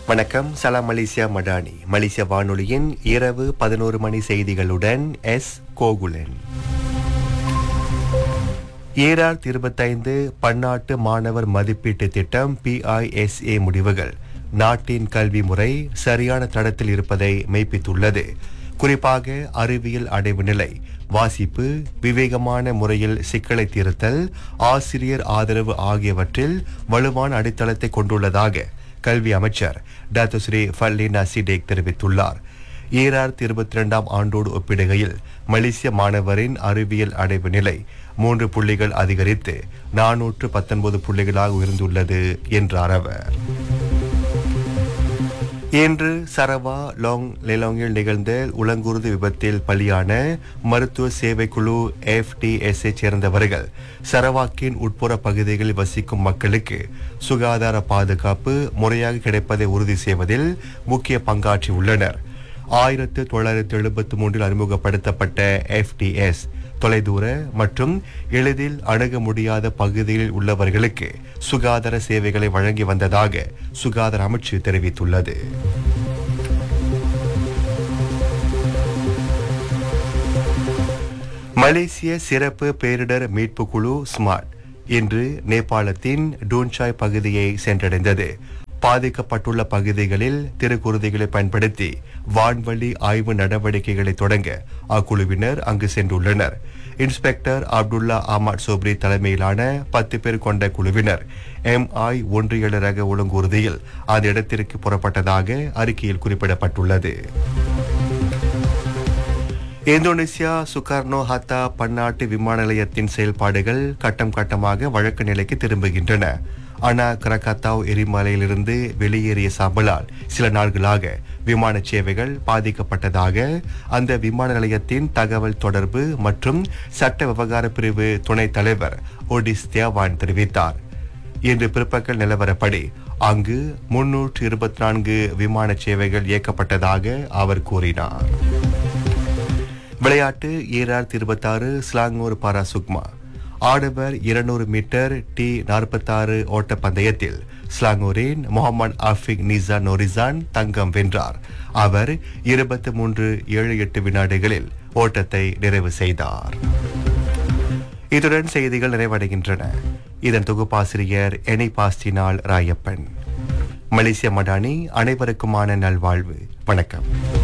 வணக்கம் சலாம் மலேசியா மடானி மலேசிய வானொலியின் இரவு பதினோரு மணி செய்திகளுடன் எஸ் கோகுலன் ஏஆர் இருபத்தைந்து பன்னாட்டு மாணவர் மதிப்பீட்டு திட்டம் பிஐஎஸ்ஏ முடிவுகள் நாட்டின் கல்வி முறை சரியான தடத்தில் இருப்பதை மெய்ப்பித்துள்ளது குறிப்பாக அறிவியல் அடைவு நிலை வாசிப்பு விவேகமான முறையில் சிக்கலை தீர்த்தல் ஆசிரியர் ஆதரவு ஆகியவற்றில் வலுவான அடித்தளத்தை கொண்டுள்ளதாக கல்வி அமைச்சர் டாக்டர் ஸ்ரீ ஃபல்லினா சிடேக் தெரிவித்துள்ளார் ஈராயிரத்தி இருபத்தி ரெண்டாம் ஆண்டோடு ஒப்பிடுகையில் மலேசிய மாணவரின் அறிவியல் அடைவு நிலை மூன்று புள்ளிகள் அதிகரித்து நானூற்று பத்தொன்பது புள்ளிகளாக உயர்ந்துள்ளது என்றார் அவர் இன்று சரவா லாங் லெலாங்கில் நிகழ்ந்த உலங்குருது விபத்தில் பலியான மருத்துவ சேவைக்குழு எஃப்டிஎஸ்ஐ சேர்ந்தவர்கள் சரவாக்கின் உட்புற பகுதிகளில் வசிக்கும் மக்களுக்கு சுகாதார பாதுகாப்பு முறையாக கிடைப்பதை உறுதி செய்வதில் முக்கிய பங்காற்றியுள்ளனர் ஆயிரத்து தொள்ளாயிரத்து எழுபத்தி மூன்றில் அறிமுகப்படுத்தப்பட்ட எஃப்டிஎஸ் தொலைதூர மற்றும் எளிதில் அணுக முடியாத பகுதிகளில் உள்ளவர்களுக்கு சுகாதார சேவைகளை வழங்கி வந்ததாக சுகாதார அமைச்சு தெரிவித்துள்ளது மலேசிய சிறப்பு பேரிடர் மீட்பு குழு ஸ்மார்ட் இன்று நேபாளத்தின் டூன்சாய் பகுதியை சென்றடைந்தது பாதிக்கப்பட்டுள்ள பகுதிகளில் திருக்குருதிகளை பயன்படுத்தி வான்வழி ஆய்வு நடவடிக்கைகளை தொடங்க அக்குழுவினர் அங்கு சென்றுள்ளனர் இன்ஸ்பெக்டர் அப்துல்லா அஹமத் சோப்ரி தலைமையிலான பத்து பேர் கொண்ட குழுவினர் எம்ஐ ஒன்று ஏழு ரக ஒழுங்குறுதியில் அந்த இடத்திற்கு புறப்பட்டதாக அறிக்கையில் குறிப்பிடப்பட்டுள்ளது இந்தோனேசியா சுகார்னோ ஹத்தா பன்னாட்டு விமான நிலையத்தின் செயல்பாடுகள் கட்டம் கட்டமாக வழக்கு நிலைக்கு திரும்புகின்றன அனா கிரகத்தாவ் எரிமலையிலிருந்து வெளியேறிய சம்பளால் சில நாட்களாக விமான சேவைகள் பாதிக்கப்பட்டதாக அந்த விமான நிலையத்தின் தகவல் தொடர்பு மற்றும் சட்ட விவகார பிரிவு துணைத் தலைவர் ஒடிஸ் தேவான் தெரிவித்தார் இன்று பிற்பகல் நிலவரப்படி அங்கு முன்னூற்று இருபத்தி நான்கு விமான சேவைகள் இயக்கப்பட்டதாக அவர் கூறினார் விளையாட்டு ஈராயிரத்தி இருபத்தாறு ஸ்லாங்கூர் பாரா சுக்மா ஆடவர் இருநூறு மீட்டர் டி நாற்பத்தாறு ஓட்ட பந்தயத்தில் ஸ்லாங்கூரின் முகமது ஆஃபிக் நிசா நோரிசான் தங்கம் வென்றார் அவர் இருபத்தி மூன்று ஏழு எட்டு வினாடிகளில் ஓட்டத்தை நிறைவு செய்தார் இத்துடன் செய்திகள் நிறைவடைகின்றன இதன் தொகுப்பாசிரியர் எனி பாஸ்டினால் ராயப்பன் மலேசிய மடானி அனைவருக்குமான நல்வாழ்வு வணக்கம்